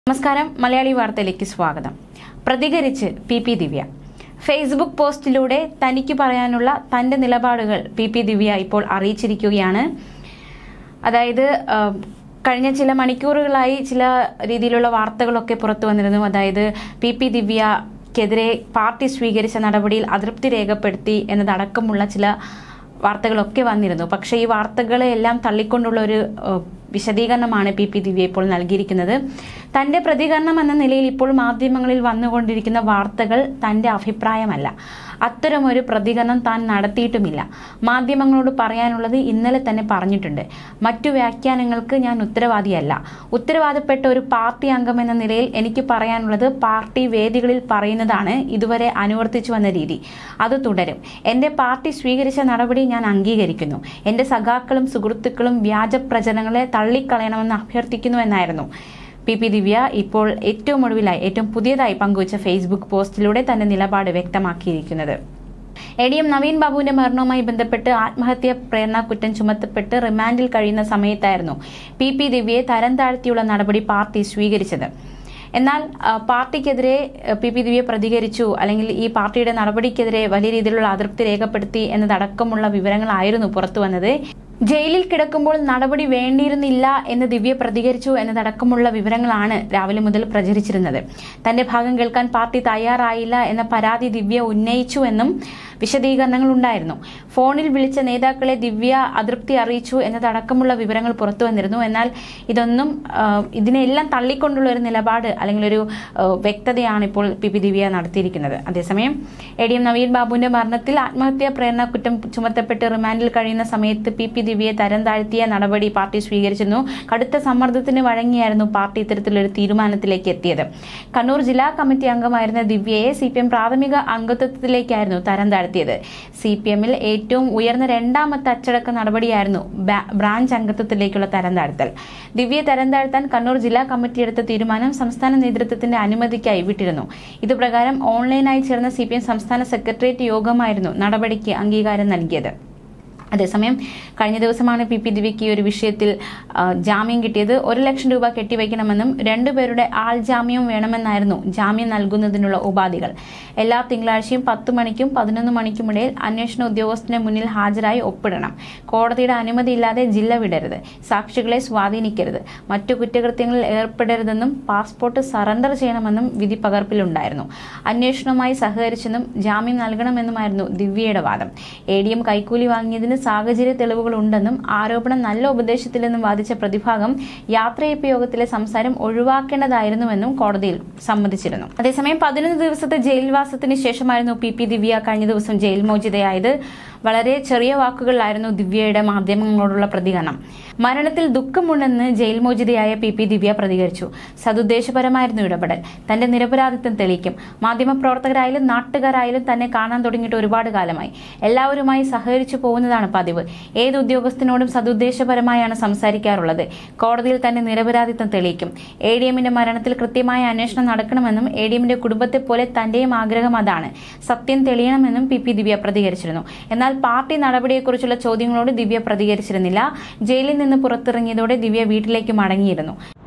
നമസ്കാരം മലയാളി വാർത്തയിലേക്ക് സ്വാഗതം പ്രതികരിച്ച് പി പി ദിവ്യ ഫേസ്ബുക്ക് പോസ്റ്റിലൂടെ തനിക്ക് പറയാനുള്ള തന്റെ നിലപാടുകൾ പി പി ദിവ്യ ഇപ്പോൾ അറിയിച്ചിരിക്കുകയാണ് അതായത് ആ, കഴിഞ്ഞ ചില മണിക്കൂറുകളായി ചില രീതിയിലുള്ള വാർത്തകളൊക്കെ പുറത്തു വന്നിരുന്നു അതായത് പി പി ദിവ്യക്കെതിരെ പാർട്ടി സ്വീകരിച്ച നടപടിയിൽ അതൃപ്തി രേഖപ്പെടുത്തി എന്നതടക്കമുള്ള ചില വാർത്തകളൊക്കെ വന്നിരുന്നു പക്ഷേ ഈ വാർത്തകളെ എല്ലാം തള്ളിക്കൊണ്ടുള്ള ഒരു ഏഹ്, വിശദീകരണമാണ് പി പി ദിവ്യ ഇപ്പോൾ നൽകിയിരിക്കുന്നത് തന്റെ പ്രതികരണം എന്ന നിലയിൽ ഇപ്പോൾ മാധ്യമങ്ങളിൽ വന്നുകൊണ്ടിരിക്കുന്ന വാർത്തകൾ തന്റെ അഭിപ്രായമല്ല അത്തരമൊരു പ്രതികരണം താൻ നടത്തിയിട്ടുമില്ല മാധ്യമങ്ങളോട് പറയാനുള്ളത് ഇന്നലെ തന്നെ പറഞ്ഞിട്ടുണ്ട് മറ്റു വ്യാഖ്യാനങ്ങൾക്ക് ഞാൻ ഉത്തരവാദിയല്ല ഉത്തരവാദപ്പെട്ട ഒരു പാർട്ടി അംഗം എന്ന നിലയിൽ എനിക്ക് പറയാനുള്ളത് പാർട്ടി വേദികളിൽ പറയുന്നതാണ് ഇതുവരെ അനുവർത്തിച്ചു വന്ന രീതി അത് തുടരും എന്റെ പാർട്ടി സ്വീകരിച്ച നടപടി ഞാൻ അംഗീകരിക്കുന്നു എന്റെ സഖാക്കളും സുഹൃത്തുക്കളും വ്യാജ പ്രചരണങ്ങളെ തള്ളിക്കളയണമെന്ന് അഭ്യർത്ഥിക്കുന്നു എന്നായിരുന്നു പി പി ദിവ്യ ഇപ്പോൾ ഏറ്റവും ഒടുവിലായി ഏറ്റവും പുതിയതായി പങ്കുവച്ച ഫേസ്ബുക്ക് പോസ്റ്റിലൂടെ തന്റെ നിലപാട് വ്യക്തമാക്കിയിരിക്കുന്നത് എ ഡി എം നവീൻ ബാബുവിന്റെ മരണവുമായി ബന്ധപ്പെട്ട് ആത്മഹത്യാ പ്രേരണ കുറ്റം ചുമത്തപ്പെട്ട് റിമാൻഡിൽ കഴിയുന്ന സമയത്തായിരുന്നു പി പി ദിവ്യയെ തരം താഴ്ത്തിയുള്ള നടപടി പാർട്ടി സ്വീകരിച്ചത് എന്നാൽ ആ, പാർട്ടിക്കെതിരെ ആ, പി പി ദിവ്യ പ്രതികരിച്ചു അല്ലെങ്കിൽ ഈ പാർട്ടിയുടെ നടപടിക്കെതിരെ വലിയ രീതിയിലുള്ള അതൃപ്തി രേഖപ്പെടുത്തി എന്നതടക്കമുള്ള വിവരങ്ങളായിരുന്നു പുറത്തു വന്നത് ജയിലിൽ കിടക്കുമ്പോൾ നടപടി വേണ്ടിയിരുന്നില്ല എന്ന് ദിവ്യ പ്രതികരിച്ചു എന്നതടക്കമുള്ള വിവരങ്ങളാണ് രാവിലെ മുതൽ പ്രചരിച്ചിരുന്നത് തന്റെ ഭാഗം കേൾക്കാൻ പാർട്ടി തയ്യാറായില്ല എന്ന പരാതി ദിവ്യ ഉന്നയിച്ചു എന്നും വിശദീകരണങ്ങൾ ഉണ്ടായിരുന്നു ഫോണിൽ വിളിച്ച നേതാക്കളെ ദിവ്യ അതൃപ്തി അറിയിച്ചു എന്നതടക്കമുള്ള വിവരങ്ങൾ പുറത്തു വന്നിരുന്നു എന്നാൽ ഇതൊന്നും ആ, ഇതിനെല്ലാം തള്ളിക്കൊണ്ടുള്ള ഒരു നിലപാട് അല്ലെങ്കിൽ ഒരു ആ, വ്യക്തതയാണ് ഇപ്പോൾ പി പി ദിവ്യ നടത്തിയിരിക്കുന്നത് അതേസമയം എ ഡി എം നവീൻ ബാബുവിന്റെ മരണത്തിൽ ആത്മഹത്യാ പ്രേരണ കുറ്റം ചുമത്തപ്പെട്ട് റിമാൻഡിൽ കഴിയുന്ന സമയത്ത് പി പി ദിവ്യയെ തരം താഴ്ത്തിയ നടപടി പാർട്ടി സ്വീകരിച്ചിരുന്നു കടുത്ത സമ്മർദ്ദത്തിന് വഴങ്ങിയായിരുന്നു പാർട്ടി ഇത്തരത്തിലൊരു തീരുമാനത്തിലേക്ക് എത്തിയത് കണ്ണൂർ ജില്ലാ കമ്മിറ്റി അംഗമായിരുന്ന ദിവ്യയെ സി പി എം പ്രാഥമിക അംഗത്വത്തിലേക്കായിരുന്നു തരം താഴ്ത്തിയത് സി പി എമ്മിൽ ഏറ്റവും ഉയർന്ന രണ്ടാമത്തെ അച്ചടക്ക നടപടിയായിരുന്നു ബാ- ബ്രാഞ്ച് അംഗത്വത്തിലേക്കുള്ള തരം താഴ്ത്തൽ ദിവ്യയെ തരം താഴ്ത്താൻ കണ്ണൂർ ജില്ലാ കമ്മിറ്റി എടുത്ത തീരുമാനം സംസ്ഥാന നേതൃത്വത്തിന്റെ അനുമതിക്കായി വിട്ടിരുന്നു ഇതുപ്രകാരം ഓൺലൈനായി ചേർന്ന സി സംസ്ഥാന സെക്രട്ടേറിയറ്റ് യോഗമായിരുന്നു നടപടിക്ക് അംഗീകാരം നൽകിയത് അതേസമയം കഴിഞ്ഞ ദിവസമാണ് പി പി ദിവ്യയ്ക്ക് ഈ ഒരു വിഷയത്തിൽ ആ, ജാമ്യം കിട്ടിയത് ഒരു ലക്ഷം രൂപ കെട്ടിവയ്ക്കണമെന്നും രണ്ടുപേരുടെ ആൾ ജാമ്യവും വേണമെന്നായിരുന്നു ജാമ്യം നൽകുന്നതിനുള്ള ഉപാധികൾ എല്ലാ തിങ്കളാഴ്ചയും പത്ത് മണിക്കും പതിനൊന്ന് മണിക്കുമിടയിൽ അന്വേഷണ ഉദ്യോഗസ്ഥന് മുന്നിൽ ഹാജരായി ഒപ്പിടണം കോടതിയുടെ അനുമതിയില്ലാതെ ജില്ല വിടരുത് സാക്ഷികളെ സ്വാധീനിക്കരുത് മറ്റു കുറ്റകൃത്യങ്ങളിൽ ഏർപ്പെടരുതെന്നും പാസ്പോർട്ട് സറണ്ടർ ചെയ്യണമെന്നും വിധി പകർപ്പിലുണ്ടായിരുന്നു അന്വേഷണവുമായി സഹകരിച്ചെന്നും ജാമ്യം നൽകണമെന്നുമായിരുന്നു ദിവ്യയുടെ വാദം എ ഡി എം കൈക്കൂലി വാങ്ങിയതിന് സാഹചര്യ തെളിവുകൾ ഉണ്ടെന്നും ആരോപണം നല്ല ഉപദേശത്തിലെന്നും വാദിച്ച പ്രതിഭാഗം യാത്രയപ്പ് യോഗത്തിലെ സംസാരം ഒഴിവാക്കേണ്ടതായിരുന്നുവെന്നും കോടതിയിൽ സമ്മതിച്ചിരുന്നു അതേസമയം പതിനൊന്ന് ദിവസത്തെ ജയിൽവാസത്തിന് ശേഷമായിരുന്നു പി പി ദിവ്യ കഴിഞ്ഞ ദിവസം ജയിൽ മോചിതയായത് വളരെ ചെറിയ വാക്കുകളിലായിരുന്നു ദിവ്യയുടെ മാധ്യമങ്ങളോടുള്ള പ്രതികരണം മരണത്തിൽ ദുഃഖമുണ്ടെന്ന് ജയിൽ മോചിതയായ പി പി ദിവ്യ പ്രതികരിച്ചു സതുദ്ദേശപരമായിരുന്നു ഇടപെടൽ തന്റെ നിരപരാധിത്വം തെളിയിക്കും മാധ്യമപ്രവർത്തകരായാലും നാട്ടുകാരായാലും തന്നെ കാണാൻ തുടങ്ങിയിട്ട് ഒരുപാട് കാലമായി എല്ലാവരുമായി സഹകരിച്ചു പോകുന്നതാണ് പതിവ് ഏത് ഉദ്യോഗസ്ഥനോടും സതുദ്ദേശപരമായാണ് സംസാരിക്കാറുള്ളത് കോടതിയിൽ തന്റെ നിരപരാധിത്വം തെളിയിക്കും എ ഡി എമ്മിന്റെ മരണത്തിൽ കൃത്യമായ അന്വേഷണം നടക്കണമെന്നും എ ഡി എമ്മിന്റെ കുടുംബത്തെ പോലെ തന്റെയും ആഗ്രഹം അതാണ് സത്യം തെളിയണമെന്നും പി പി ദിവ്യ പ്രതികരിച്ചിരുന്നു എന്നാൽ പാർട്ടി നടപടിയെക്കുറിച്ചുള്ള ചോദ്യങ്ങളോട് ദിവ്യ പ്രതികരിച്ചിരുന്നില്ല ജയിലിൽ നിന്ന് പുറത്തിറങ്ങിയതോടെ ദിവ്യ വീട്ടിലേക്ക് മടങ്ങിയിരുന്നു